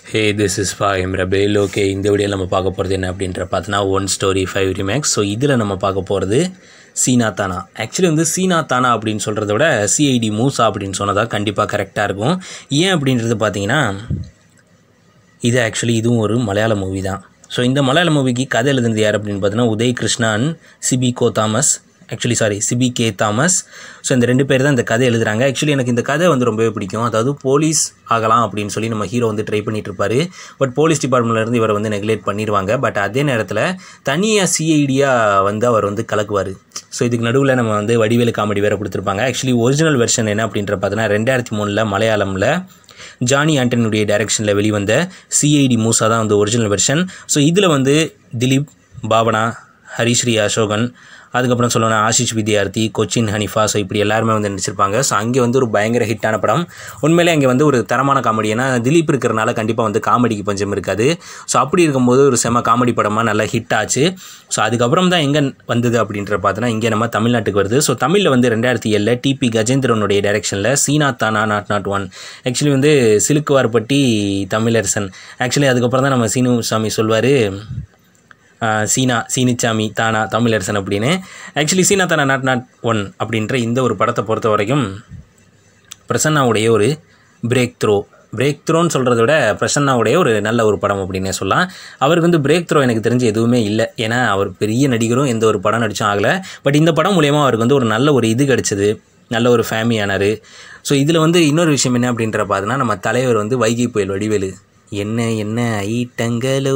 hey this is Fahim Rafael okay இந்த வீடியோவில் நம்ம பார்க்க போகிறது என்ன அப்படின்ற பார்த்தோன்னா one story five remakes so இதில் நம்ம பார்க்க போகிறது சீனா தானா ஆக்சுவலி வந்து சீனா தானா அப்படின்னு சொல்கிறத விட சிஐடி மூசா அப்படின்னு சொன்னதாக கண்டிப்பாக கரெக்டாக இருக்கும் ஏன் அப்படின்றது பார்த்தீங்கன்னா இது ஆக்சுவலி இதுவும் ஒரு மலையாள மூவி தான் ஸோ இந்த மலையாள மூவிக்கு கதை எழுதுனது யார் அப்படின்னு பார்த்தீங்கன்னா உதய் கிருஷ்ணன் சிபி கோ Thomas actually sorry Siby K Thomas so இந்த ரெண்டு பேர் தான் இந்த கதை எழுதுறாங்க ஆக்சுவலி எனக்கு இந்த கதை வந்து ரொம்பவே பிடிக்கும் அதாவது போலீஸ் ஆகலாம் அப்படின்னு சொல்லி நம்ம ஹீரோ வந்து ட்ரை பண்ணிட்டு இருப்பாரு பட் போலீஸ் டிபார்ட்மெண்ட்லேருந்து இவரை வந்து நெக்லேட் பண்ணிடுவாங்க பட் அதே நேரத்தில் தனியாக சிஐடியாக வந்து அவர் வந்து கலக்குவார் ஸோ இதுக்கு நடுவில் நம்ம வந்து வடிவேலு காமெடி வேறு கொடுத்துருப்பாங்க ஆக்சுவலி ஒரிஜினல் வெர்ஷன் என்ன அப்படின்ற பார்த்தீங்கன்னா ரெண்டாயிரத்தி மூணில் மலையாளமில் ஜானி ஆண்டனுடைய டைரக்ஷனில் வெளிவந்த சிஐடி மூசா தான் வந்து ஒரிஜினல் வெர்ஷன் ஸோ இதில் வந்து திலீப் பாவனா ஹரிஸ்ரீ அசோகன் அதுக்கப்புறம் சொல்லணும் ஆஷிஷ் வித்யார்த்தி கொச்சின் ஹனிஃபா ஸோ இப்படி எல்லாருமே வந்து நடிச்சிருப்பாங்க ஸோ அங்கே வந்து ஒரு பயங்கர ஹிட்டான படம் உண்மையிலே அங்கே வந்து ஒரு தரமான காமெடி ஏன்னா திலீப் இருக்கிறனால கண்டிப்பாக வந்து காமெடிக்கு பஞ்சம் இருக்காது ஸோ அப்படி இருக்கும்போது ஒரு செம காமெடி படமாக நல்லா ஹிட் ஆச்சு ஸோ அதுக்கப்புறம் தான் எங்கே வந்தது அப்படின்ற பார்த்தோன்னா இங்கே நம்ம தமிழ்நாட்டுக்கு வருது ஸோ தமிழில் வந்து ரெண்டாயிரத்தி ஏழில் டிபி கஜேந்திரனுடைய டைரக்ஷனில் சீனா தானா நாட் நாட் ஒன் ஆக்சுவலி வந்து சிலுக்குவார்பட்டி தமிழரசன் ஆக்சுவலி அதுக்கப்புறம் தான் நம்ம சீனு சாமி சொல்வார் சீனா சீனிச்சாமி தானா தமிழரசன் அப்படின்னு ஆக்சுவலி சீனா தானா நாட் நாட் ஒன் அப்படின்ற இந்த ஒரு படத்தை பொறுத்த வரைக்கும் பிரசன்னாவுடைய ஒரு பிரேக் த்ரோ பிரேக் த்ரோன்னு சொல்கிறத விட பிரசன்னாவுடைய ஒரு நல்ல ஒரு படம் அப்படின்னே சொல்லலாம் அவருக்கு வந்து பிரேக் த்ரோ எனக்கு தெரிஞ்சு எதுவுமே இல்லை ஏன்னா அவர் பெரிய நடிகரும் எந்த ஒரு படம் நடிச்சும் ஆகலை பட் இந்த படம் மூலயமா அவருக்கு வந்து ஒரு நல்ல ஒரு இது கிடச்சிது நல்ல ஒரு ஃபேமிலி ஆனார் ஸோ இதில் வந்து இன்னொரு விஷயம் என்ன அப்படின்ற பார்த்தோன்னா நம்ம தலைவர் வந்து வைகை புயல் வடிவேலு என்ன என்ன ஐட்டங்களோ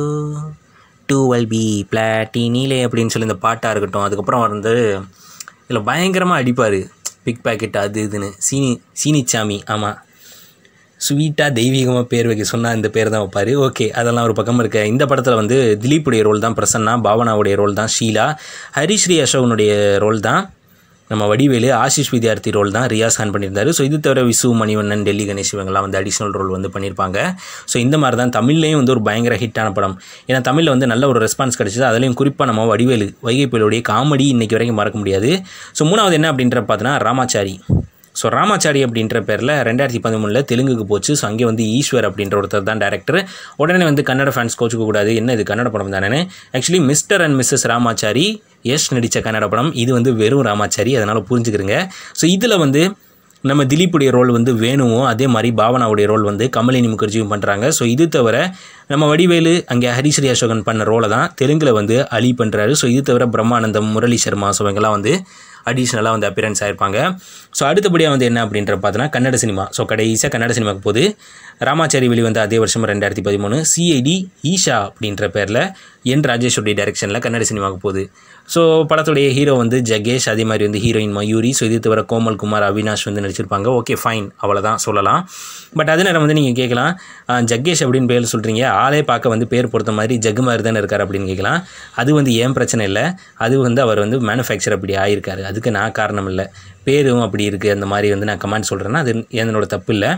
டூவல் பி பிளாட்டினிலே அப்படின்னு சொல்லி இந்த பாட்டாக இருக்கட்டும் அதுக்கப்புறம் வந்து இதில் பயங்கரமாக அடிப்பார் பிக் பாக்கெட் அது இதுன்னு சீனி சீனிச்சாமி ஆமாம் ஸ்வீட்டாக தெய்வீகமாக பேர் வைக்க சொன்னால் இந்த பேர் தான் வைப்பார் ஓகே அதெல்லாம் ஒரு பக்கம் இருக்க இந்த படத்தில் வந்து திலீப்புடைய ரோல் தான் பிரசன்னா பாவனாவுடைய ரோல் தான் ஷீலா ஹரிஸ்ரீ அசோகனுடைய ரோல் தான் நம்ம வடிவேலு ஆஷிஷ் வித்யார்த்தி ரோல் தான் ரியாஸ் கான் பண்ணியிருந்தாரு ஸோ இது தவிர விசு மணிவண்ணன் டெல்லி கணேஷ் இவங்கெல்லாம் வந்து அடிஷ்னல் ரோல் வந்து பண்ணியிருப்பாங்க ஸோ இந்த மாதிரி தான் தமிழ்லேயும் வந்து ஒரு பயங்கர ஹிட்டான படம் ஏன்னா தமிழில் வந்து நல்ல ஒரு ரெஸ்பான்ஸ் கிடச்சிது அதுலேயும் குறிப்பாக நம்ம வடிவேலு வைகை புயலுடைய காமெடி இன்றைக்கி வரைக்கும் மறக்க முடியாது ஸோ மூணாவது என்ன அப்படின்ற பார்த்தோன்னா ராமாச்சாரி ஸோ ராமாச்சாரி அப்படின்ற பேரில் ரெண்டாயிரத்தி பதிமூணில் தெலுங்குக்கு போச்சு ஸோ அங்கே வந்து ஈஸ்வர் அப்படின்ற ஒருத்தர் தான் டேரக்டர் உடனே வந்து கன்னட ஃபேன்ஸ் கோச்சுக்க கூடாது என்ன இது கன்னட படம் தானே actually mister and missus Ramachari Yash நடித்த கன்னட படம் இது வந்து வெறும் ராமாச்சாரி அதனால் புரிஞ்சுக்கிறங்க ஸோ இதில் வந்து நம்ம திலீப்புடைய ரோல் வந்து வேணுவும் அதே மாதிரி பாவனாவுடைய ரோல் வந்து கமலினி முகர்ஜியும் பண்ணுறாங்க ஸோ இது தவிர நம்ம வடிவேலு அங்கே ஹரிஸ்ரீ அசோகன் பண்ண ரோலை தான் தெலுங்கில் வந்து அலி பண்ணுறாரு ஸோ இது தவிர பிரம்மானந்தம் முரளி சர்மா ஸோ இவங்கெல்லாம் வந்து அடிஷ்னலாக வந்து அப்பியரன்ஸ் ஆயிருப்பாங்க ஸோ அடுத்தபடியாக வந்து என்ன அப்படின்ற பார்த்தோன்னா கன்னட சினிமா ஸோ கடைசியாக கன்னட சினிமாவுக்கு போது ராமாச்சாரி வெளிவந்த அதே வருஷம் ரெண்டாயிரத்தி பதிமூணு சிஐடி ஈஷா அப்படின்ற பேரில் என் ராஜேஷோடைய டைரக்ஷனில் கன்னட சினிமாவுக்கு போகுது ஸோ படத்துடைய ஹீரோ வந்து ஜகேஷ் அதே மாதிரி வந்து ஹீரோயின் மயூரி ஸோ இது தவிர கோமல் குமார் அவினாஷ் வந்து நடிச்சிருப்பாங்க ஓகே ஃபைன் அவ்வளோதான் சொல்லலாம் பட் அதே நேரம் வந்து நீங்கள் கேட்கலாம் ஜக்கேஷ் அப்படின்னு பேர் சொல்கிறீங்க ஆளே பார்க்க வந்து பேர் பொறுத்த மாதிரி ஜக்கு மாதிரி தானே இருக்கார் அப்படின்னு கேட்கலாம் அது வந்து ஏன் பிரச்சனை இல்லை அது வந்து அவர் வந்து மேனுஃபேக்சர் அப்படி ஆயிருக்காரு அதுக்கு நான் காரணம் இல்லை பேரும் அப்படி இருக்குது அந்த மாதிரி வந்து நான் கமெண்ட் சொல்கிறேன்னா அது என்னோட தப்பு இல்லை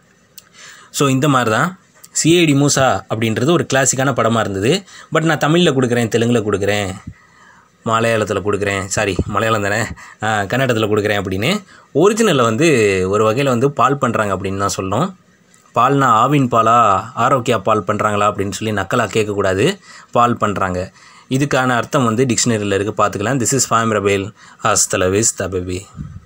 ஸோ இந்த மாதிரி தான் சிஐடி மூசா அப்படின்றது ஒரு கிளாசிக்கான படமாக இருந்தது பட் நான் தமிழில் கொடுக்குறேன் தெலுங்கில் கொடுக்குறேன் மலையாளத்தில் கொடுக்குறேன் சாரி மலையாளம் தானே கன்னடத்தில் கொடுக்குறேன் அப்படின்னு ஒரிஜினலில் வந்து ஒரு வகையில் வந்து பால் பண்ணுறாங்க அப்படின்னு தான் சொல்லணும் பால்னா ஆவின் பாலா ஆரோக்கியா பால் பண்ணுறாங்களா அப்படின்னு சொல்லி நக்கலாக கேட்கக்கூடாது பால் பண்ணுறாங்க இதுக்கான அர்த்தம் வந்து டிக்ஷனரியில் இருக்குது பார்த்துக்கலாம் this is Fahim Rafael hasta la vista தபபி